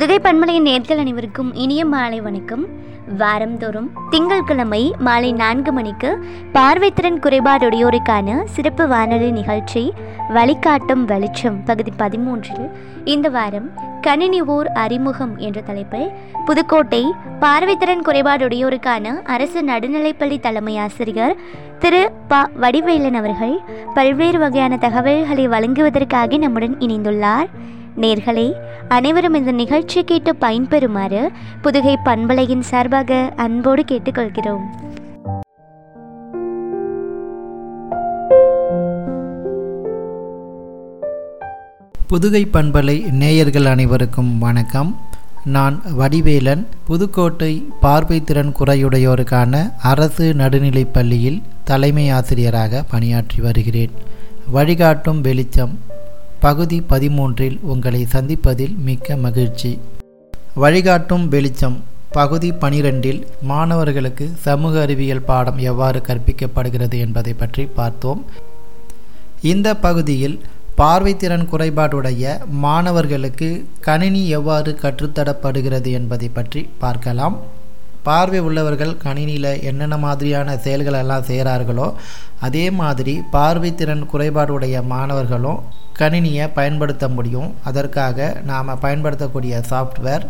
புதுகை பன்மலையின் நேர்கள் அனைவருக்கும் இனிய மாலை வணக்கம் வாரந்தோறும் திங்கட்கிழமை மாலை நான்கு மணிக்கு பார்வைத்திறன் குறைபாடுடையோருக்கான சிறப்பு வானொலி நிகழ்ச்சி வழிகாட்டும் வெளிச்சம் பகுதி பதிமூன்றில் இந்த வாரம் கணினி ஓர் அறிமுகம் என்ற தலைப்பில் புதுக்கோட்டை பார்வைத்திறன் குறைபாடுடையோருக்கான அரசு நடுநிலைப்பள்ளி தலைமை ஆசிரியர் திரு ப வடிவேலன் அவர்கள் பல்வேறு வகையான தகவல்களை வழங்குவதற்காக நம்முடன் இணைந்துள்ளார் நேர்களே அனைவரும் இந்த நிகழ்ச்சி கேட்டு பயன்பெறுமாறு புதுகை பண்பலையின் சார்பாக அன்போடு கேட்டுக்கொள்கிறோம் புதுகை பண்பலை நேயர்கள் அனைவருக்கும் வணக்கம் நான் வடிவேலன் புதுக்கோட்டை பார்வைத்திறன் குறையுடையோருக்கான அரசு நடுநிலைப் பள்ளியில் தலைமை ஆசிரியராக பணியாற்றி வருகிறேன் வழிகாட்டும் வெளிச்சம் பகுதி பதிமூன்றில் உங்களை சந்திப்பதில் மிக்க மகிழ்ச்சி வழிகாட்டும் வெளிச்சம் பகுதி பனிரெண்டில் மாணவர்களுக்கு சமூக அறிவியல் பாடம் எவ்வாறு கற்பிக்கப்படுகிறது என்பதை பற்றி பார்த்தோம் இந்த பகுதியில் பார்வைத்திறன் குறைபாடுடைய மாணவர்களுக்கு கணினி எவ்வாறு கற்றுத்தரப்படுகிறது என்பதை பற்றி பார்க்கலாம் பார்வை உள்ளவர்கள் கணினியில் என்னென்ன மாதிரியான செயல்கள் எல்லாம் செய்கிறார்களோ அதே மாதிரி பார்வைத்திறன் குறைபாடுடைய மாணவர்களும் கணினியை பயன்படுத்த முடியும் அதற்காக நாம் பயன்படுத்தக்கூடிய software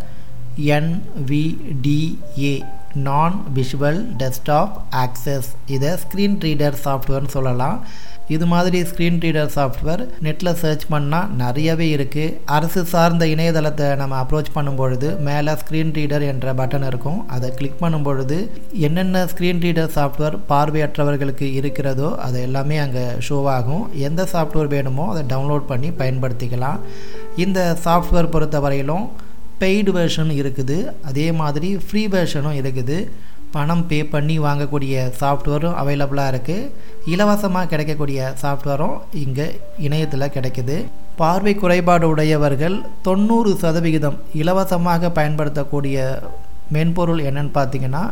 NVDA non visual desktop access இதை ஸ்க்ரீன் ரீடர் சாஃப்ட்வேர்னு சொல்லலாம் இது மாதிரி ஸ்க்ரீன் ரீடர் சாஃப்ட்வேர் நெட்டில் சர்ச் பண்ணால் நிறையவே இருக்குது அரசு சார்ந்த இணையதளத்தை நம்ம அப்ரோச் பண்ணும் பொழுது மேலே ஸ்க்ரீன் ரீடர் என்ற பட்டன் இருக்கும் அதை கிளிக் பண்ணும் பொழுது என்னென்ன ஸ்க்ரீன் ரீடர் சாஃப்ட்வேர் பார்வையற்றவர்களுக்கு இருக்கிறதோ அது எல்லாமே அங்கே ஷோ ஆகும் எந்த சாஃப்ட்வேர் வேணுமோ அதை டவுன்லோட் பண்ணி பயன்படுத்திக்கலாம் இந்த சாஃப்ட்வேர் பொறுத்தவரையிலும் பெய்டு வெர்ஷன் இருக்குது அதே மாதிரி ஃப்ரீ வெர்ஷனும் இருக்குது பணம் பே பண்ணி வாங்கக்கூடிய சாஃப்ட்வேரும் அவைலபிளாக இருக்குது இலவசமாக கிடைக்கக்கூடிய சாஃப்ட்வேரும் இங்கே இணையத்தில் கிடைக்குது பார்வை குறைபாடு உடையவர்கள் தொண்ணூறு சதவிகிதம் இலவசமாக பயன்படுத்தக்கூடிய மென்பொருள் என்னன்னு பார்த்தீங்கன்னா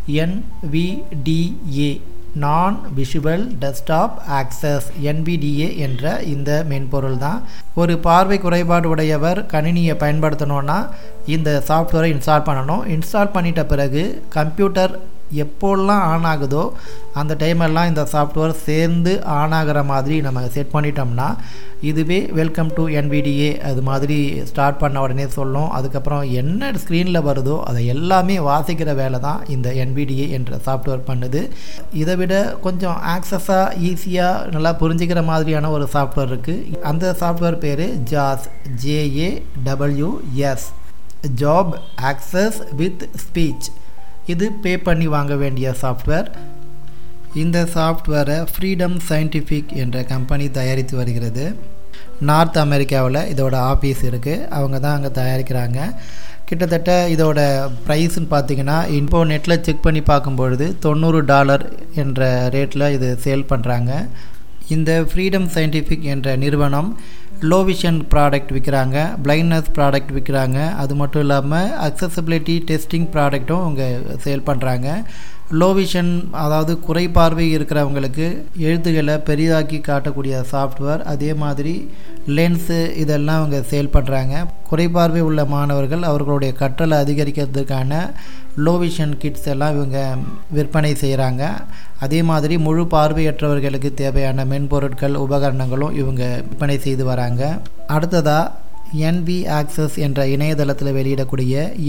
NVDA non visual desktop access என்பிடிஏ என்ற இந்த மென்பொருள் தான் ஒரு பார்வை குறைபாடு உடையவர் கணினியை பயன்படுத்தணுன்னா இந்த சாஃப்ட்வேரை இன்ஸ்டால் பண்ணணும் இன்ஸ்டால் பண்ணிட்ட பிறகு கம்ப்யூட்டர் எப்போல்லாம் ஆன் ஆகுதோ அந்த டைமெல்லாம் இந்த சாஃப்ட்வேர் சேர்ந்து ஆன் ஆகிற மாதிரி நம்ம செட் பண்ணிட்டோம்னா இதுவே வெல்கம் டு என்விடிஏ அது மாதிரி ஸ்டார்ட் பண்ண உடனே சொல்லும் அதுக்கப்புறம் என்ன ஸ்க்ரீனில் வருதோ அதை எல்லாமே வாசிக்கிற வேலை தான் இந்த என்விடிஏ என்ற சாஃப்ட்வேர் பண்ணுது இதை விட கொஞ்சம் ஆக்சஸாக ஈஸியாக நல்லா புரிஞ்சுக்கிற மாதிரியான ஒரு சாஃப்ட்வேர் இருக்குது அந்த சாஃப்ட்வேர் பேர் ஜாஸ் J A W S job access with speech இது பே பண்ணி வாங்க வேண்டிய சாஃப்ட்வேர் இந்த சாஃப்ட்வேரை ஃப்ரீடம் சயின்டிஃபிக் என்ற கம்பெனி தயாரித்து வருகிறது நார்த் அமெரிக்காவில் இதோட ஆஃபீஸ் இருக்குது அவங்க தான் அங்கே தயாரிக்கிறாங்க கிட்டத்தட்ட இதோட ப்ரைஸ்ன்னு பார்த்தீங்கன்னா இப்போ நெட்டில் செக் பண்ணி பார்க்கும்பொழுது தொண்ணூறு டாலர் என்ற ரேட்டில் இது சேல் பண்ணுறாங்க இந்த ஃப்ரீடம் சயின்டிஃபிக் என்ற நிறுவனம் லோ விஷன் ப்ராடக்ட் விற்கிறாங்க பிளைண்ட்னஸ் ப்ராடக்ட் விற்கிறாங்க அது மட்டும் இல்லாமல் அக்சசபிலிட்டி டெஸ்டிங் ப்ராடக்ட்டும் அவங்க சேல் பண்ணுறாங்க லோ விஷன் அதாவது குறைபார்வை இருக்கிறவங்களுக்கு எழுத்துக்களை பெரிதாக்கி காட்டக்கூடிய சாஃப்ட்வேர் அதே மாதிரி லென்ஸு இதெல்லாம் அவங்க சேல் பண்ணுறாங்க குறைபார்வை உள்ள மாணவர்கள் அவர்களுடைய கற்றலை அதிகரிக்கிறதுக்கான லோ விஷன் கிட்ஸ் எல்லாம் இவங்க விற்பனை செய்கிறாங்க அதே மாதிரி முழு பார்வையற்றவர்களுக்கு தேவையான மென்பொருட்கள் உபகரணங்களும் இவங்க விற்பனை செய்து வராங்க அடுத்ததாக என்வி ஆக்சஸ் என்ற இணையதளத்தில் வெளியிடக்கூடிய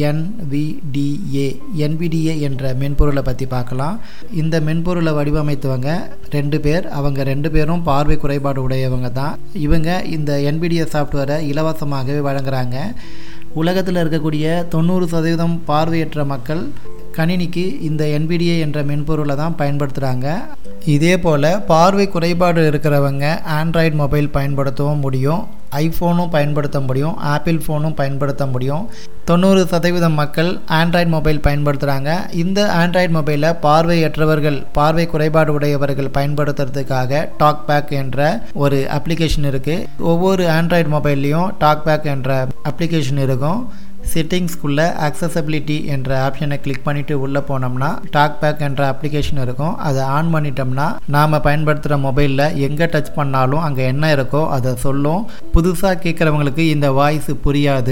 என்விடிஏ என்விடிஏ என்ற மென்பொருளை பற்றி பார்க்கலாம் இந்த மென்பொருளை வடிவமைத்தவங்க ரெண்டு பேர் அவங்க ரெண்டு பேரும் பார்வை குறைபாடு உடையவங்க தான் இவங்க இந்த என்விடிஏ சாஃப்ட்வேரை இலவசமாகவே வழங்குறாங்க உலகத்தில் இருக்கக்கூடிய தொண்ணூறு சதவீதம் பார்வையற்ற மக்கள் கணினிக்கு இந்த என்பிடிஏ என்ற மென்பொருளை தான் பயன்படுத்துகிறாங்க இதே போல் பார்வை குறைபாடு இருக்கிறவங்க ஆண்ட்ராய்டு மொபைல் பயன்படுத்தவும் முடியும் ஐஃபோனும் பயன்படுத்த முடியும் ஆப்பிள் ஃபோனும் பயன்படுத்த முடியும் தொண்ணூறு சதவீதம் மக்கள் ஆண்ட்ராய்டு மொபைல் பயன்படுத்துகிறாங்க இந்த ஆண்ட்ராய்டு மொபைலை பார்வையற்றவர்கள் பார்வை குறைபாடு உடையவர்கள் பயன்படுத்துறதுக்காக டாக் பேக் என்ற ஒரு அப்ளிகேஷன் இருக்குது ஒவ்வொரு ஆண்ட்ராய்டு மொபைல்லையும் டாக் பேக் என்ற அப்ளிகேஷன் இருக்கும் செட்டிங்ஸ்குள்ளே அக்சசபிலிட்டி என்ற ஆப்ஷனை கிளிக் பண்ணிவிட்டு உள்ளே போனோம்னா டாக் பேக் என்ற அப்ளிகேஷன் இருக்கும் அதை ஆன் பண்ணிட்டோம்னா நாம் பயன்படுத்துகிற மொபைலில் எங்கே டச் பண்ணாலும் அங்கே என்ன இருக்கோ அதை சொல்லும் புதுசாக கேட்குறவங்களுக்கு இந்த வாய்ஸ் புரியாது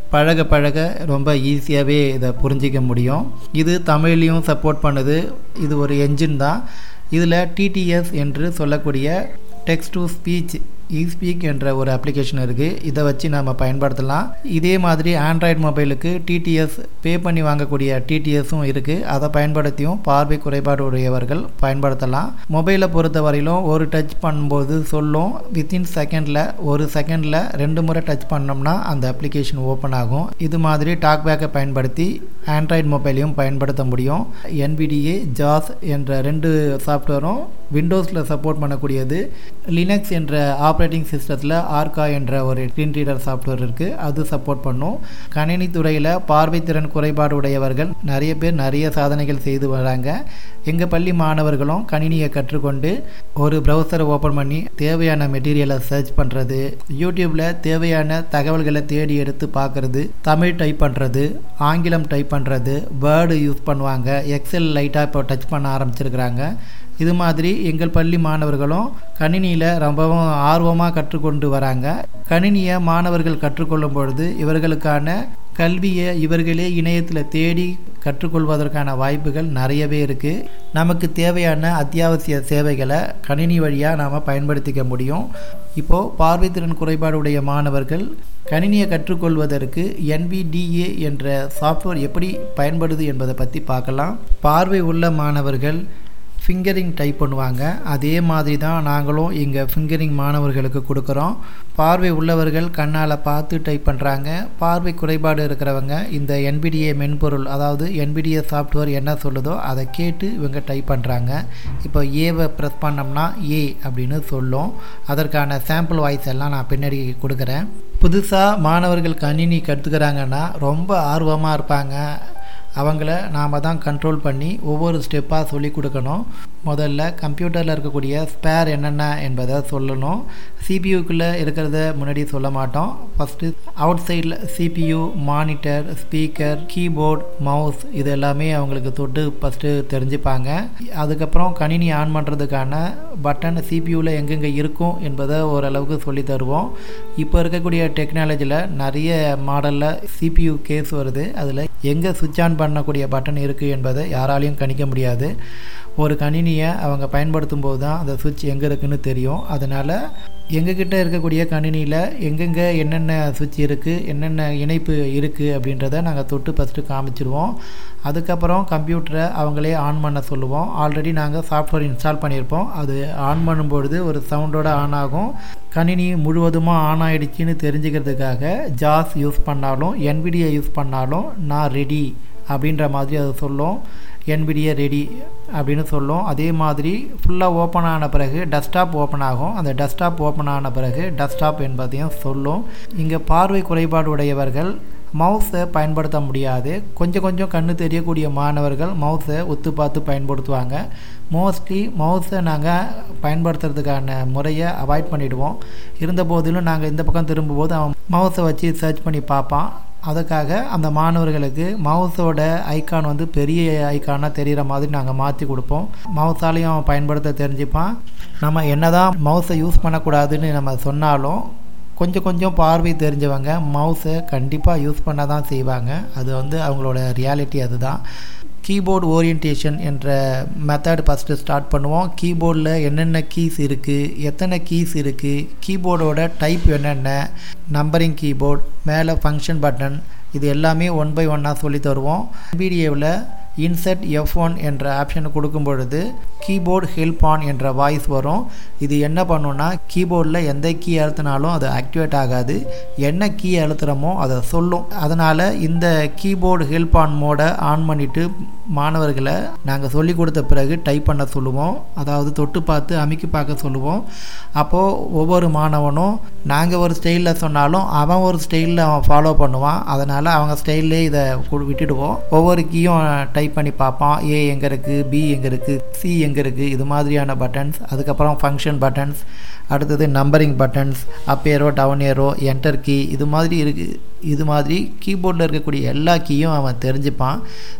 பழக பழக ரொம்ப ஈஸியாகவே இதை புரிஞ்சிக்க முடியும் இது தமிழ்லேயும் சப்போர்ட் பண்ணுது இது ஒரு என்ஜின் தான் இதில் டிடிஎஸ் என்று சொல்லக்கூடிய டெக்ஸ்ட் டு ஸ்பீச் இஸ்பீக் என்ற ஒரு அப்ளிகேஷன் இருக்குது இதை வச்சு நம்ம பயன்படுத்தலாம் இதே மாதிரி ஆண்ட்ராய்டு மொபைலுக்கு டிடிஎஸ் பே பண்ணி வாங்கக்கூடிய டிடிஎஸும் இருக்குது அதை பயன்படுத்தியும் பார்வை குறைபாடு உடையவர்கள் பயன்படுத்தலாம் மொபைலை பொறுத்த வரையிலும் ஒரு டச் பண்ணும்போது சொல்லும் வித்தின் செகண்டில் ஒரு செகண்டில் ரெண்டு முறை டச் பண்ணோம்னா அந்த அப்ளிகேஷன் ஓப்பன் ஆகும் இது மாதிரி டாக் பேக்கை பயன்படுத்தி ஆண்ட்ராய்டு மொபைலையும் பயன்படுத்த முடியும் என்பிடிஏ ஜாஸ் என்ற ரெண்டு சாஃப்ட்வேரும் விண்டோஸில் சப்போர்ட் பண்ணக்கூடியது லினக்ஸ் என்ற ஆப்ரேட்டிங் சிஸ்டத்தில் ஆர்கா என்ற ஒரு ஸ்க்ரீன் ரீடர் சாஃப்ட்வேர் இருக்குது அது சப்போர்ட் பண்ணும் கணினி துறையில் பார்வைத்திறன் குறைபாடு உடையவர்கள் நிறைய பேர் நிறைய சாதனைகள் செய்து வராங்க எங்கள் பள்ளி மாணவர்களும் கணினியை கற்றுக்கொண்டு ஒரு ப்ரௌசரை ஓப்பன் பண்ணி தேவையான மெட்டீரியலை சர்ச் பண்ணுறது யூடியூப்பில் தேவையான தகவல்களை தேடி எடுத்து பார்க்குறது தமிழ் டைப் பண்ணுறது ஆங்கிலம் டைப் பண்ணுறது வேர்டு யூஸ் பண்ணுவாங்க எக்ஸல் லைட்டாக இப்போ டச் பண்ண ஆரம்பிச்சிருக்கிறாங்க இது மாதிரி எங்கள் பள்ளி மாணவர்களும் கணினியில் ரொம்பவும் ஆர்வமாக கற்றுக்கொண்டு வராங்க கணினியை மாணவர்கள் கற்றுக்கொள்ளும் பொழுது இவர்களுக்கான கல்வியை இவர்களே இணையத்தில் தேடி கற்றுக்கொள்வதற்கான வாய்ப்புகள் நிறையவே இருக்குது நமக்கு தேவையான அத்தியாவசிய சேவைகளை கணினி வழியாக நாம் பயன்படுத்திக்க முடியும் இப்போது பார்வைத்திறன் குறைபாடுடைய மாணவர்கள் கணினியை கற்றுக்கொள்வதற்கு என்பிடிஏ என்ற சாஃப்ட்வேர் எப்படி பயன்படுது என்பதை பற்றி பார்க்கலாம் பார்வை உள்ள மாணவர்கள் ஃபிங்கரிங் டைப் பண்ணுவாங்க அதே மாதிரி தான் நாங்களும் எங்கள் ஃபிங்கரிங் மாணவர்களுக்கு கொடுக்குறோம் பார்வை உள்ளவர்கள் கண்ணால் பார்த்து டைப் பண்ணுறாங்க பார்வை குறைபாடு இருக்கிறவங்க இந்த என்பிடிஏ மென்பொருள் அதாவது என்பிடிஏ சாஃப்ட்வேர் என்ன சொல்லுதோ அதை கேட்டு இவங்க டைப் பண்ணுறாங்க இப்போ ஏவை ப்ரெஸ் பண்ணோம்னா ஏ அப்படின்னு சொல்லும் அதற்கான சாம்பிள் வாய்ஸ் எல்லாம் நான் பின்னாடி கொடுக்குறேன் புதுசாக மாணவர்கள் கணினி கற்றுக்கிறாங்கன்னா ரொம்ப ஆர்வமாக இருப்பாங்க அவங்கள நாம் தான் கண்ட்ரோல் பண்ணி ஒவ்வொரு ஸ்டெப்பாக சொல்லி கொடுக்கணும் முதல்ல கம்ப்யூட்டரில் இருக்கக்கூடிய ஸ்பேர் என்னென்ன என்பதை சொல்லணும் சிபியூக்குள்ளே இருக்கிறத முன்னாடி சொல்ல மாட்டோம் ஃபஸ்ட்டு அவுட் சைடில் CPU monitor speaker keyboard mouse இது எல்லாமே அவங்களுக்கு தொட்டு ஃபஸ்ட்டு தெரிஞ்சுப்பாங்க அதுக்கப்புறம் கணினி ஆன் பண்ணுறதுக்கான பட்டன் சிபியூவில் எங்கெங்கே இருக்கும் என்பதை ஓரளவுக்கு சொல்லி தருவோம் இப்போ இருக்கக்கூடிய டெக்னாலஜியில் நிறைய மாடலில் சிபியூ கேஸ் வருது அதில் எங்கே சுவிட்ச் ஆன் பண்ணக்கூடிய பட்டன் இருக்குது என்பதை யாராலையும் கணிக்க முடியாது ஒரு கணினியை அவங்க பயன்படுத்தும் போது தான் அந்த சுவிட்ச் எங்கே இருக்குன்னு தெரியும் அதனால் எங்ககிட்ட இருக்கக்கூடிய கணினியில் எங்கெங்கே என்னென்ன சுவிட்ச் இருக்குது என்னென்ன இணைப்பு இருக்குது அப்படின்றத நாங்கள் தொட்டு ஃபஸ்ட்டு காமிச்சிருவோம் அதுக்கப்புறம் கம்ப்யூட்டரை அவங்களே ஆன் பண்ண சொல்லுவோம் ஆல்ரெடி நாங்கள் சாஃப்ட்வேர் இன்ஸ்டால் பண்ணியிருப்போம் அது ஆன் பண்ணும்பொழுது ஒரு சவுண்டோட ஆன் ஆகும் கணினி முழுவதுமாக ஆன் ஆகிடுச்சின்னு தெரிஞ்சுக்கிறதுக்காக ஜாஸ் யூஸ் பண்ணாலும் என்பிடியை யூஸ் பண்ணாலும் நான் ரெடி அப்படின்ற மாதிரி அது சொல்லும் என்பிடிஏ ரெடி அப்படின்னு சொல்லும் அதே மாதிரி ஃபுல்லாக ஓப்பன் ஆன பிறகு டெஸ்க்டாப் ஓப்பன் ஆகும் அந்த டெஸ்க்டாப் ஓப்பன் ஆன பிறகு டெஸ்க்டாப் என்பதையும் சொல்லும் இங்கே பார்வை குறைபாடு உடையவர்கள் மவுஸை பயன்படுத்த முடியாது கொஞ்சம் கொஞ்சம் கண்ணு தெரியக்கூடிய மாணவர்கள் மவுஸை ஒத்து பார்த்து பயன்படுத்துவாங்க மோஸ்ட்லி மவுஸை நாங்கள் பயன்படுத்துறதுக்கான முறையை அவாய்ட் பண்ணிவிடுவோம் இருந்த போதிலும் நாங்கள் இந்த பக்கம் திரும்பும்போது அவன் மவுஸை வச்சு சர்ச் பண்ணி பார்ப்பான் அதுக்காக அந்த மாணவர்களுக்கு மவுஸோட ஐக்கான் வந்து பெரிய ஐக்கானாக தெரிகிற மாதிரி நாங்கள் மாற்றி கொடுப்போம் மவுஸாலையும் அவன் பயன்படுத்த தெரிஞ்சுப்பான் நம்ம என்ன தான் மவுஸை யூஸ் பண்ணக்கூடாதுன்னு நம்ம சொன்னாலும் கொஞ்சம் கொஞ்சம் பார்வை தெரிஞ்சவங்க மவுஸை கண்டிப்பாக யூஸ் பண்ண தான் செய்வாங்க அது வந்து அவங்களோட ரியாலிட்டி அதுதான் கீபோர்டு ஓரியன்டேஷன் என்ற மெத்தட் ஃபஸ்ட்டு ஸ்டார்ட் பண்ணுவோம் கீபோர்டில் என்னென்ன கீஸ் இருக்குது எத்தனை கீஸ் இருக்குது கீபோர்டோட டைப் என்னென்ன நம்பரிங் கீபோர்ட் மேலே ஃபங்க்ஷன் பட்டன் இது எல்லாமே ஒன் பை ஒன்னாக சொல்லி தருவோம் பிடிஏவில் இன்செட் எஃப் ஒன் என்ற ஆப்ஷனை கொடுக்கும் பொழுது கீபோர்டு ஹெல்ப் ஆன் என்ற வாய்ஸ் வரும் இது என்ன பண்ணுன்னா கீபோர்டில் எந்த கீ அழுத்தினாலும் அது ஆக்டிவேட் ஆகாது என்ன கீ அழுத்துகிறோமோ அதை சொல்லும் அதனால் இந்த கீபோர்டு ஹெல்ப் ஆன் மோடை ஆன் பண்ணிவிட்டு மாணவர்களை நாங்கள் சொல்லி கொடுத்த பிறகு டைப் பண்ண சொல்லுவோம் அதாவது தொட்டு பார்த்து அமைக்கி பார்க்க சொல்லுவோம் அப்போது ஒவ்வொரு மாணவனும் நாங்கள் ஒரு ஸ்டைலில் சொன்னாலும் அவன் ஒரு ஸ்டைலில் அவன் ஃபாலோ பண்ணுவான் அதனால் அவங்க ஸ்டைல்லே இதை விட்டுடுவோம் ஒவ்வொரு கீயும் டைப் பண்ணி பார்ப்பான் ஏ எங்கே இருக்குது பி எங்கே இருக்குது சி எங்கே இருக்குது இது மாதிரியான பட்டன்ஸ் அதுக்கப்புறம் ஃபங்க்ஷன் பட்டன்ஸ் அடுத்தது numbering buttons up arrow down arrow enter key இது மாதிரி இருக்குது இது மாதிரி கீபோர்டில் இருக்கக்கூடிய எல்லா கீயும் அவன் தெரிஞ்சுப்பான்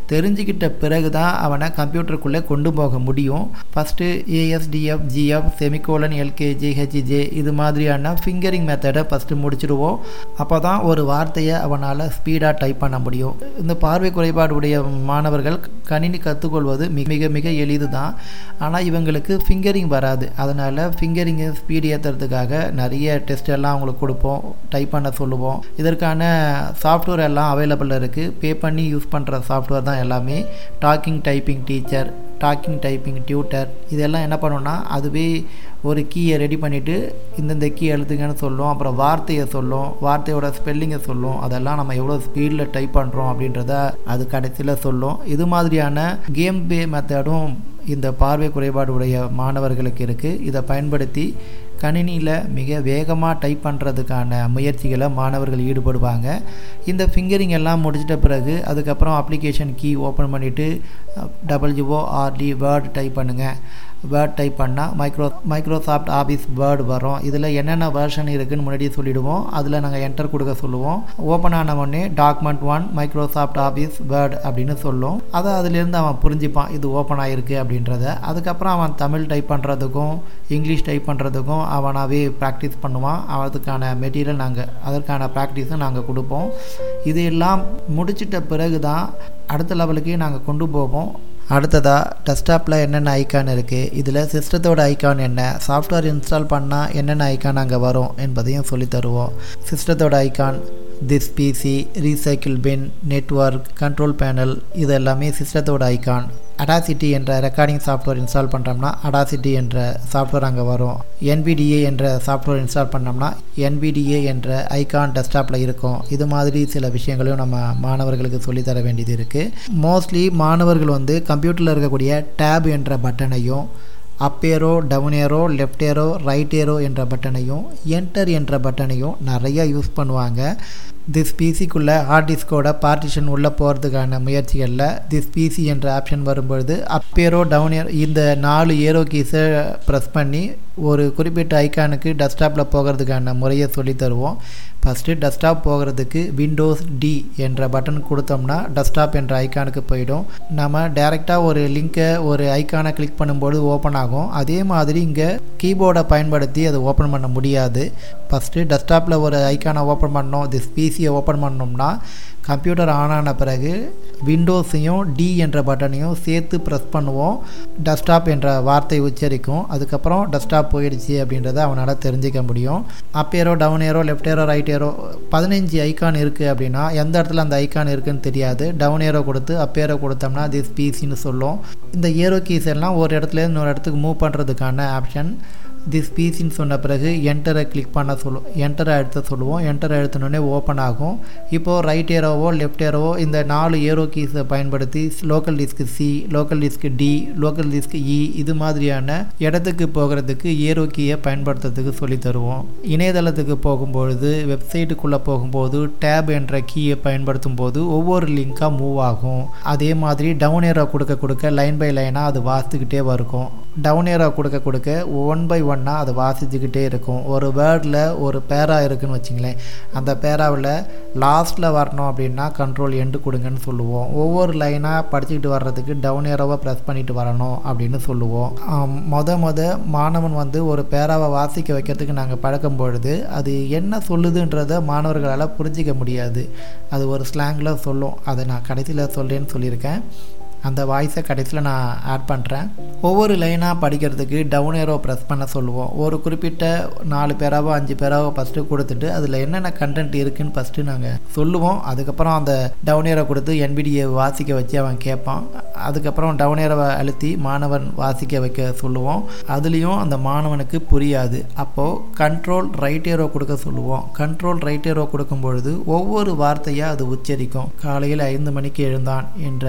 தெரிஞ்சுக்கிட்ட பிறகு தான் அவனை கம்ப்யூட்டருக்குள்ளே கொண்டு போக முடியும் first A S D F G F semicolon L K G H J இது மாதிரியான ஃபிங்கரிங் மெத்தடை ஃபஸ்ட்டு முடிச்சிடுவோம் அப்போ தான் ஒரு வார்த்தையை அவனால் ஸ்பீடாக டைப் பண்ண முடியும் இந்த பார்வை குறைபாடு உடைய மாணவர்கள் கணினி கற்றுக்கொள்வது மிக மிக மிக எளிது தான் ஆனால் இவங்களுக்கு ஃபிங்கரிங் வராது அதனால் ஃபிங்கரிங்கை ஸ்பீடு ஏற்றுறதுக்காக நிறைய டெஸ்ட் எல்லாம் அவங்களுக்கு கொடுப்போம் டைப் பண்ண சொல்லுவோம் இதற்கான சாஃப்ட்வேர் எல்லாம் அவைலபிள் இருக்குது பே பண்ணி யூஸ் பண்ணுற சாஃப்ட்வேர் தான் எல்லாமே talking typing teacher talking typing tutor இதெல்லாம் என்ன பண்ணோன்னா அதுவே ஒரு கீயை ரெடி பண்ணிவிட்டு இந்தந்த கீ எழுதுங்கன்னு சொல்லும் அப்புறம் வார்த்தையை சொல்லும் வார்த்தையோட ஸ்பெல்லிங்கை சொல்லும் அதெல்லாம் நம்ம எவ்வளோ ஸ்பீடில் டைப் பண்ணுறோம் அப்படின்றத அது கடைசியில் சொல்லும் இது மாதிரியான கேம் பே மெத்தடும் இந்த பார்வை குறைபாடு உடைய மாணவர்களுக்கு இருக்குது இதை பயன்படுத்தி கணினியில் மிக வேகமாக டைப் பண்ணுறதுக்கான முயற்சிகளை மாணவர்கள் ஈடுபடுவாங்க இந்த ஃபிங்கரிங் எல்லாம் முடிச்சிட்ட பிறகு அதுக்கப்புறம் அப்ளிகேஷன் கீ ஓப்பன் பண்ணிவிட்டு டபிள்யூஓ ஆர்டி வேர்டு டைப் பண்ணுங்கள் வேர்ட் டைப் பண்ணால் மைக்ரோ மைக்ரோசாஃப்ட் ஆஃபீஸ் வேர்டு வரும் இதில் என்னென்ன வேர்ஷன் இருக்குதுன்னு முன்னாடியே சொல்லிவிடுவோம் அதில் நாங்கள் என்டர் கொடுக்க சொல்லுவோம் ஓப்பன் ஆன உடனே document one Microsoft office word அப்படின்னு சொல்லும் அதை அதிலேருந்து அவன் புரிஞ்சுப்பான் இது ஓப்பன் ஆகிருக்கு அப்படின்றத அதுக்கப்புறம் அவன் தமிழ் டைப் பண்ணுறதுக்கும் இங்கிலீஷ் டைப் பண்ணுறதுக்கும் அவனாகவே ப்ராக்டிஸ் பண்ணுவான் அதுக்கான மெட்டீரியல் நாங்கள் அதற்கான ப்ராக்டிஸும் நாங்கள் கொடுப்போம் இது எல்லாம் முடிச்சிட்ட பிறகு தான் அடுத்த லெவலுக்கே நாங்கள் கொண்டு போவோம் அடுத்ததாக டெஸ்க்டாப்பில் என்னென்ன ஐக்கான் இருக்குது இதில் சிஸ்டத்தோட ஐக்கான் என்ன சாஃப்ட்வேர் இன்ஸ்டால் பண்ணால் என்னென்ன ஐக்கான் அங்கே வரும் என்பதையும் சொல்லி தருவோம் சிஸ்டத்தோட icon this PC recycle bin network control panel இது எல்லாமே சிஸ்டத்தோட ஐக்கான் அடாசிட்டி என்ற ரெக்கார்டிங் சாஃப்ட்வேர் இன்ஸ்டால் பண்ணுறோம்னா அடாசிட்டி என்ற சாஃப்ட்வேர் அங்கே வரும் என்பிடிஏ என்ற சாஃப்ட்வேர் இன்ஸ்டால் பண்ணோம்னா என்பிடிஏ என்ற ஐகான் டெஸ்க்டாப்பில் இருக்கும் இது மாதிரி சில விஷயங்களையும் நம்ம மாணவர்களுக்கு சொல்லித்தர வேண்டியது இருக்குது மோஸ்ட்லி மாணவர்கள் வந்து கம்ப்யூட்டரில் இருக்கக்கூடிய டேப் என்ற பட்டனையும் up arrow down arrow left arrow right arrow என்ற பட்டனையும் என்டர் என்ற பட்டனையும் நிறையா யூஸ் பண்ணுவாங்க திஸ் பிசிக்குள்ளே ஹார்ட் டிஸ்கோட பார்ட்டிஷன் உள்ளே போகிறதுக்கான முயற்சிகளில் திஸ் பிசி என்ற ஆப்ஷன் வரும்பொழுது அப் ஏரோ டவுன் ஏரோ இந்த நாலு ஏரோ கீஸை ப்ரெஸ் பண்ணி ஒரு குறிப்பிட்ட ஐக்கானுக்கு டெஸ்க்டாப்பில் போகிறதுக்கான முறையை சொல்லி தருவோம் ஃபஸ்ட்டு டெஸ்க்டாப் போகிறதுக்கு விண்டோஸ் டி என்ற பட்டன் கொடுத்தோம்னா டெஸ்க்டாப் என்ற ஐக்கானுக்கு போயிடும் நம்ம டேரெக்டாக ஒரு லிங்க்கை ஒரு ஐக்கானை கிளிக் பண்ணும்போது ஓப்பன் ஆகும் அதே மாதிரி இங்கே கீபோர்டை பயன்படுத்தி அதை ஓப்பன் பண்ண முடியாது ஃபஸ்ட்டு டெஸ்க்டாப்பில் ஒரு ஐக்கானை ஓப்பன் பண்ணோம் திஸ் பிசியை ஓப்பன் பண்ணோம்னா கம்ப்யூட்டர் ஆன் ஆன பிறகு விண்டோஸையும் டி என்ற பட்டனையும் சேர்த்து ப்ரெஸ் பண்ணுவோம் டெஸ்க்டாப் என்ற வார்த்தை உச்சரிக்கும் அதுக்கப்புறம் டெஸ்க்டாப் போயிடுச்சு அப்படின்றத அவனால் தெரிஞ்சிக்க முடியும் up arrow down arrow left arrow right arrow பதினஞ்சு ஐக்கான் இருக்குது அப்படின்னா எந்த இடத்துல அந்த ஐக்கான் இருக்குன்னு தெரியாது டவுன் ஏரோ கொடுத்து அப் ஏரோ கொடுத்தோம்னா திஸ் பிசின்னு சொல்லும் இந்த ஏரோ கீஸ் எல்லாம் ஒரு இடத்துல இன்னொரு இடத்துக்கு மூவ் பண்ணுறதுக்கான ஆப்ஷன் திஸ் பிசின்னு சொன்ன பிறகு என்டரை கிளிக் பண்ண சொல்லும் என்டரை அழுத்த சொல்லுவோம் என்டரை அழுத்தினோடனே ஓப்பன் ஆகும் இப்போது ரைட் ஏரோவோ லெஃப்ட் ஏரோவோ இந்த நாலு ஏரோ கீஸை பயன்படுத்தி local disk C local disk D local disk E இது மாதிரியான இடத்துக்கு போகிறதுக்கு ஏரோ கீயை பயன்படுத்துறதுக்கு சொல்லி தருவோம் இணையதளத்துக்கு போகும்பொழுது வெப்சைட்டுக்குள்ளே போகும்போது டேப் என்ற கீயை பயன்படுத்தும் போது ஒவ்வொரு லிங்காக மூவ் ஆகும் அதே மாதிரி டவுன் ஏரோ கொடுக்க கொடுக்க லைன் பை லைனாக அது வாசித்துக்கிட்டே இருக்கும் டவுன் ஏரோ கொடுக்க கொடுக்க ஒன் பை ஒன்னாக அது வாசிச்சுக்கிட்டே இருக்கும் ஒரு வேர்டில் ஒரு பேரா இருக்குன்னு வச்சிங்களேன் அந்த பேராவில் லாஸ்ட்டில் வரணும் அப்படின்னா கண்ட்ரோல் எண்டு கொடுங்கன்னு சொல்லுவோம் ஒவ்வொரு லைனாக படிச்சுக்கிட்டு வர்றதுக்கு டவுன் ஏரோவை ப்ரெஸ் பண்ணிட்டு வரணும் அப்படின்னு சொல்லுவோம் ஆம், மொத மொத மாணவன் வந்து ஒரு பேராவை வாசிக்க வைக்கிறதுக்கு நாங்கள் பழக்கும் பொழுது அது என்ன சொல்லுதுன்றதை மாணவர்களால் புரிஞ்சிக்க முடியாது அது ஒரு ஸ்லாங்கில் சொல்லும் அதை நான் கடைசியில் சொல்கிறேன்னு சொல்லியிருக்கேன் அந்த வாய்ஸை கடைசியில் நான் ஆட் பண்ணுறேன் ஒவ்வொரு லைனாக படிக்கிறதுக்கு டவுன் ஏரோ ப்ரெஸ் பண்ண சொல்லுவோம் ஒரு குறிப்பிட்ட நாலு பேராவோ அஞ்சு பேராவோ ஃபஸ்ட்டு கொடுத்துட்டு அதில் என்னென்ன கண்டென்ட் இருக்குன்னு ஃபஸ்ட்டு நாங்கள் சொல்லுவோம் அதுக்கப்புறம் அந்த டவுன் ஏரோ கொடுத்து என்பிடியை வாசிக்க வச்சு அவன் கேட்பான் அதுக்கப்புறம் டவுன் ஏரோவை அழுத்தி மாணவன் வாசிக்க வைக்க சொல்லுவோம் அதுலேயும் அந்த மாணவனுக்கு புரியாது அப்போது கண்ட்ரோல் ரைட் ஏரோ கொடுக்க சொல்லுவோம் கண்ட்ரோல் ரைட் ஏரோ கொடுக்கும் பொழுது ஒவ்வொரு வார்த்தையாக அது உச்சரிக்கும் காலையில் ஐந்து மணிக்கு எழுந்தான் என்ற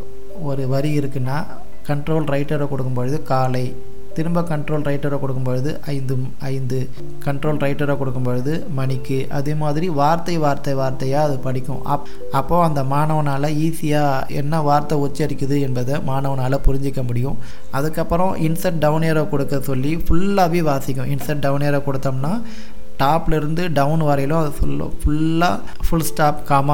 ஒரு வரி இருக்குன்னா கண்ட்ரோல் ரைட்டரை கொடுக்கும்பொழுது காலை திரும்ப கண்ட்ரோல் ரைட்டரை கொடுக்கும்பொழுது ஐந்து ஐந்து கண்ட்ரோல் ரைட்டரை கொடுக்கும்பொழுது மணிக்கு அதே மாதிரி வார்த்தை வார்த்தை வார்த்தையாக அது படிக்கும் அப் அப்போது அந்த மாணவனால் ஈஸியாக என்ன வார்த்தை உச்சரிக்குது என்பதை மாணவனால் புரிஞ்சிக்க முடியும் அதுக்கப்புறம் இன்சர்ட் டவுன் ஏரோ கொடுக்க சொல்லி ஃபுல்லாகவே வாசிக்கும் இன்சர்ட் டவுன் ஏரோ கொடுத்தோம்னா டாப்லேருந்து டவுன் வரையிலும் அது ஃபுல்லாக ஃபுல்லாக ஃபுல் ஸ்டாப் காமா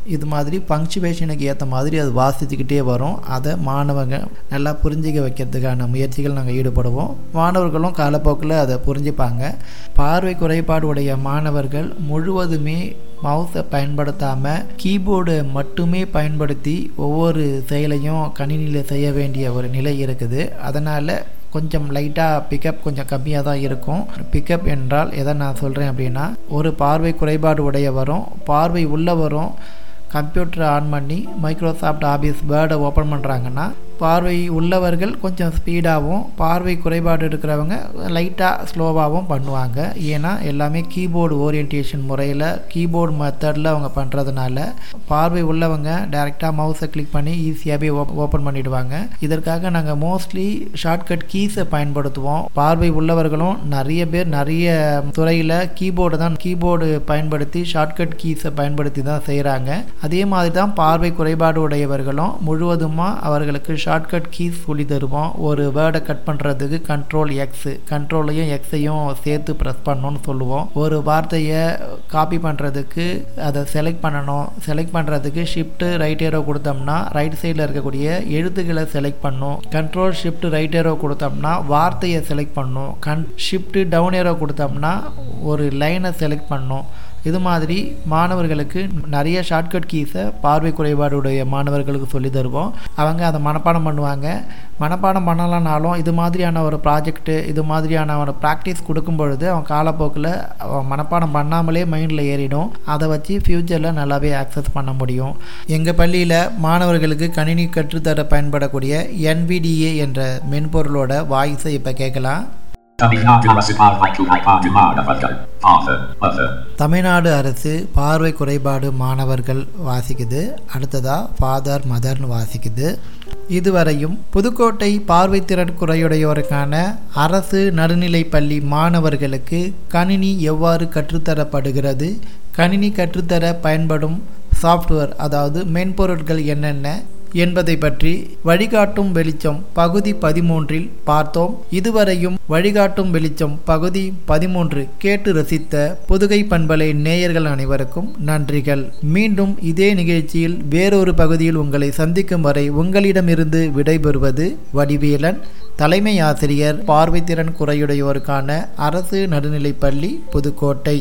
இது மாதிரி பங்க்சுவேஷனுக்கு ஏற்ற மாதிரி அது வாசிச்சுக்கிட்டே வரும் அதை மாணவங்க நல்லா புரிஞ்சிக்க வைக்கிறதுக்கான முயற்சிகள் நாங்கள் ஈடுபடுவோம் மாணவர்களும் காலப்போக்கில் அதை புரிஞ்சுப்பாங்க பார்வை குறைபாடு உடைய மாணவர்கள் முழுவதுமே மவுஸை பயன்படுத்தாமல் கீபோர்டு மட்டுமே பயன்படுத்தி ஒவ்வொரு செயலையும் கணினியில் செய்ய வேண்டிய ஒரு நிலை இருக்குது அதனால் கொஞ்சம் லைட்டாக பிக்கப் கொஞ்சம் கம்மியாக தான் இருக்கும் பிக்கப் என்றால் எதை நான் சொல்கிறேன் அப்படின்னா ஒரு பார்வை குறைபாடு உடையவரும் பார்வை உள்ளவரும் கம்ப்யூட்டரை ஆன் பண்ணி மைக்ரோசாஃப்ட் ஆஃபீஸ் வேர்டை ஓப்பன் பண்ணுறாங்கன்னா பார்வை உள்ளவர்கள் கொஞ்சம் ஸ்பீடாகவும் பார்வை குறைபாடு இருக்கிறவங்க லைட்டாக ஸ்லோவாகவும் பண்ணுவாங்க ஏன்னா எல்லாமே கீபோர்டு ஓரியன்டேஷன் முறையில் கீபோர்டு மெத்தடில் அவங்க பண்ணுறதுனால பார்வை உள்ளவங்க டைரெக்டாக மவுஸை கிளிக் பண்ணி ஈஸியாகவே ஓப்பன் பண்ணிடுவாங்க இதற்காக நாங்கள் மோஸ்ட்லி ஷார்ட்கட் கீஸை பயன்படுத்துவோம் பார்வை உள்ளவர்களும் நிறைய பேர் நிறைய துறையில் கீபோர்டு தான் கீபோர்டு பயன்படுத்தி ஷார்ட்கட் கீஸை பயன்படுத்தி தான் செய்கிறாங்க அதே மாதிரி தான் பார்வை குறைபாடு உடையவர்களும் முழுவதுமாக அவர்களுக்கு ஷார்ட்கட் கீஸ் சொல்லி தருவோம் ஒரு வேர்டை கட் பண்ணுறதுக்கு கண்ட்ரோல் எக்ஸு கண்ட்ரோலையும் எக்ஸையும் சேர்த்து ப்ரெஸ் பண்ணணும்னு சொல்லுவோம் ஒரு வார்த்தையை காப்பி பண்ணுறதுக்கு அதை செலக்ட் பண்ணணும் செலக்ட் பண்ணுறதுக்கு ஷிஃப்ட்டு ரைட் ஏரோ கொடுத்தோம்னா ரைட் சைடில் இருக்கக்கூடிய எழுத்துக்களை செலக்ட் பண்ணும் கண்ட்ரோல் ஷிஃப்ட் ரைட் ஏரோ கொடுத்தோம்னா வார்த்தையை செலக்ட் பண்ணும் கன் ஷிஃப்ட்டு டவுன் ஏரோ கொடுத்தோம்னா ஒரு லைனை செலக்ட் பண்ணும் இது மாதிரி மாணவர்களுக்கு நிறைய ஷார்ட்கட் கீஸை பார்வை குறைபாடுடைய மாணவர்களுக்கு சொல்லி தருவோம் அவங்க அதை மனப்பாடம் பண்ணுவாங்க மனப்பாடம் பண்ணலனாலும் இது மாதிரியான ஒரு ப்ராஜெக்ட்டு இது மாதிரியான ஒரு ப்ராக்டிஸ் கொடுக்கும் பொழுது அவன் காலப்போக்கில் அவன் மனப்பாடம் பண்ணாமலே மைண்டில் ஏறிடும் அதை வச்சு ஃப்யூச்சரில் நல்லாவே ஆக்சஸ் பண்ண முடியும் எங்கள் பள்ளியில் மாணவர்களுக்கு கணினி கற்றுத்தர பயன்படக்கூடிய என்பிடிஏ என்ற மென்பொருளோட வாய்ஸை இப்போ கேட்கலாம் தமிழ்நாடு அரசு பார்வை குறைபாடு மாணவர்கள் father, mother, தமிழ்நாடு அரசு பார்வை குறைபாடு மாணவர்கள் வாசிக்குது அடுத்ததா ஃபாதர் மதர்னு வாசிக்குது இதுவரையும் புதுக்கோட்டை பார்வைத்திறன் குறையுடையோருக்கான அரசு நடுநிலைப் பள்ளி மாணவர்களுக்கு கணினி எவ்வாறு கற்றுத்தரப்படுகிறது கணினி கற்றுத்தர பயன்படும் சாஃப்ட்வேர் அதாவது மென்பொருட்கள் என்னென்ன என்பதை பற்றி வழிகாட்டும் வெளிச்சம் பகுதி பதிமூன்றில் பார்த்தோம் இதுவரையும் வழிகாட்டும் வெளிச்சம் பகுதி பதிமூன்று கேட்டு ரசித்த புதுகை பண்பலை நேயர்கள் அனைவருக்கும் நன்றிகள் மீண்டும் இதே நிகழ்ச்சியில் வேறொரு பகுதியில் உங்களை சந்திக்கும் வரை உங்களிடமிருந்து விடைபெறுவது வடிவேலன் தலைமை ஆசிரியர் பார்வைத்திறன் குறையுடையோருக்கான அரசு நடுநிலைப்பள்ளி புதுக்கோட்டை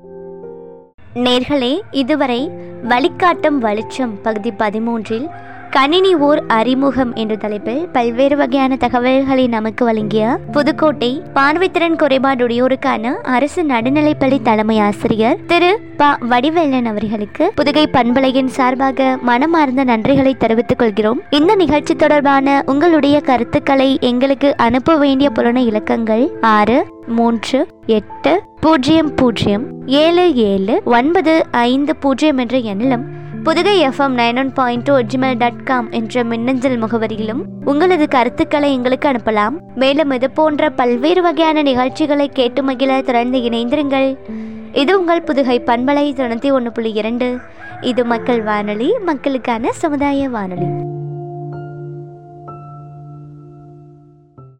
நேர்களே இதுவரை வழிகாட்டும் வெளிச்சம் பகுதி பதிமூன்றில் கணினி ஓர் அறிமுகம் என்ற தலைப்பில் பல்வேறு வகையான தகவல்களை நமக்கு வழங்கிய புதுக்கோட்டை பார்வைத்திறன் குறைபாடுடையோருக்கான அரசு நடுநிலைப்பள்ளி தலைமை ஆசிரியர் திரு ப வடிவேலன் அவர்களுக்கு புதுகை பண்பலையின் சார்பாக மனமார்ந்த நன்றிகளை தெரிவித்துக் கொள்கிறோம் இந்த நிகழ்ச்சி தொடர்பான உங்களுடைய கருத்துக்களை எங்களுக்கு அனுப்ப வேண்டிய புலன இலக்கங்கள் ஆறு மூன்று எட்டு பூஜ்ஜியம் பூஜ்ஜியம் ஏழு ஏழு ஒன்பது ஐந்து பூஜ்ஜியம் என்ற எண்ணிலும் Pudugai FM nine one point two Gmail dot com என்ற மின்னஞ்சல் முகவரியிலும் உங்களது கருத்துக்களை எங்களுக்கு அனுப்பலாம் மேலும் இது போன்ற பல்வேறு வகையான நிகழ்ச்சிகளை கேட்டு மகிழ தொடர்ந்து இணைந்திருங்கள் இது உங்கள் புதுகை பண்பலை தொண்ணூற்றி ஒன்று புள்ளி இரண்டு இது மக்கள் வானொலி மக்களுக்கான சமுதாய வானொலி